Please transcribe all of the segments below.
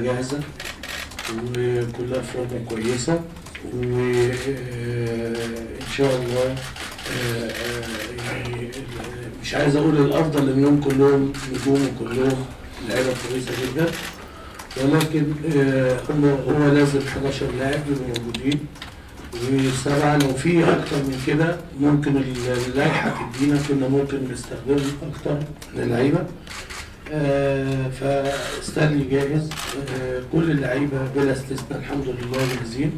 جاهزة وكلها فورمة كويسة وإن شاء الله آه، آه، يعني مش عايز أقول الأفضل إنهم كلهم نجوم وكلهم لعيبة كويسة جدا ولكن آه، هم هو لازم 11 لاعب يبقوا موجودين وسبعة لو في أكتر من كده ممكن اللائحة تدينا كنا ممكن نستخدم أكتر من اللعيبة آه، فستانلي جاهز آه، كل اللعيبة بلا استثناء الحمد لله جاهزين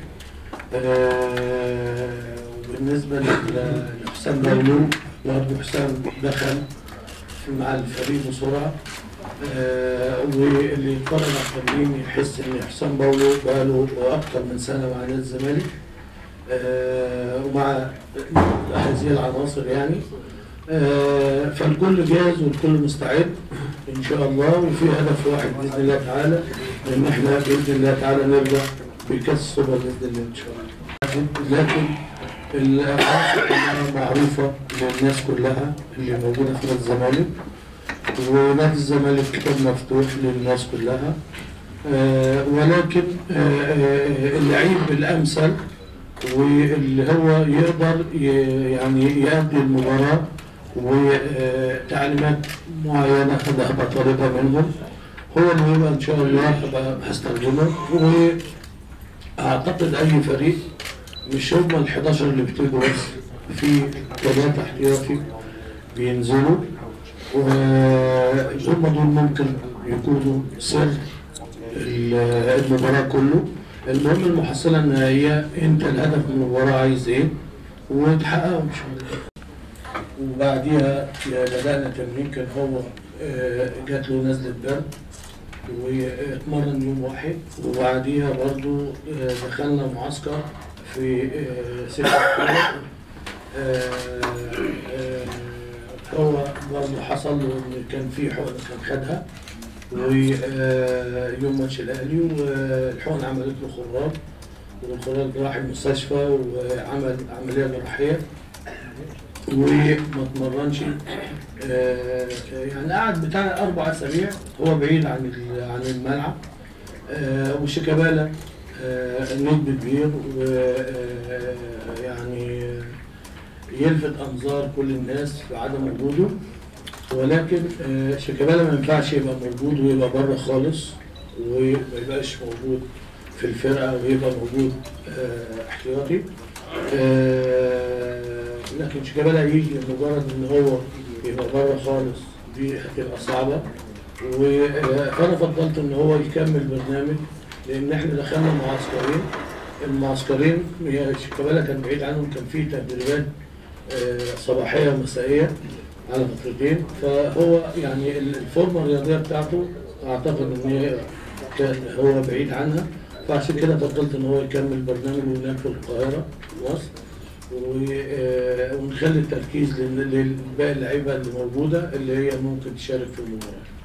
آه، وبالنسبة لل- لحسام باولو برضه حسام دخل مع الفريق بسرعة آه، واللي يتفرج على التمرين يحس ان حسام باولو بقاله اكتر من سنة مع نادي الزمالك آه، ومع هذه العناصر يعني آه، فالكل جاهز والكل مستعد ان شاء الله وفي هدف واحد باذن الله تعالى ان احنا باذن الله تعالى نرجع بكاس السوبر باذن الله ان شاء الله لكن العناصر كلها معروفه للناس كلها اللي موجوده في نادي الزمالك ونادي الزمالك كتاب مفتوح للناس كلها آه، ولكن آه، آه، اللعيب الامثل واللي هو يقدر ي- يعني يأدي المباراة وتعليمات معينة أنا هبقى طالبها منهم هو اللي هيبقى إن شاء الله هبقى هستخدمه وأعتقد أي فريق مش هم ال 11 اللي بتيجوا بس في ثلاثة احتياطي بينزلوا وهم دول ممكن يكونوا سر ال- المباراة كله المهم المحصلة النهائية انت الهدف من المباراة عايز ايه وتحققه ان شاء الله وبعديها بدأنا تمرين كان هو آه، جات له نزلة برد واتمرن يوم واحد وبعديها برضو آه، دخلنا معسكر في آه، ستة أكتوبر آه، آه، هو برضه حصل له ان كان في حقنة كان خدها ويوم ماتش الاهلي والحقن عملت له خراج والخراج راح المستشفى وعمل عمليه جراحيه وما اتمرنش آه، يعني قعد بتاع اربع اسابيع هو بعيد عن ال- عن الملعب آه، وشيكابالا آه، نجم كبير ويعني يلفت انظار كل الناس في عدم وجوده ولكن آه، شيكابالا ما ينفعش يبقى موجود ويبقى بره خالص وما يبقاش موجود في الفرقه ويبقى موجود آه، احتياطي آه، لكن شيكابالا يجي مجرد ان هو يبقى بره خالص دي هتبقى صعبه و- فانا فضلت ان هو يكمل برنامج لان احنا دخلنا معسكرين المعسكرين هي شيكابالا كان بعيد عنهم كان في تدريبات آه، صباحيه ومسائيه على فترتين فهو يعني الفورمه الرياضيه بتاعته اعتقد ان هي كان هو بعيد عنها فعشان كده فضلت ان هو يكمل برنامجه هناك في القاهره في مصر و- آه، ونخلي التركيز لل- للباقي اللعيبه اللي موجوده اللي هي ممكن تشارك في المباراه.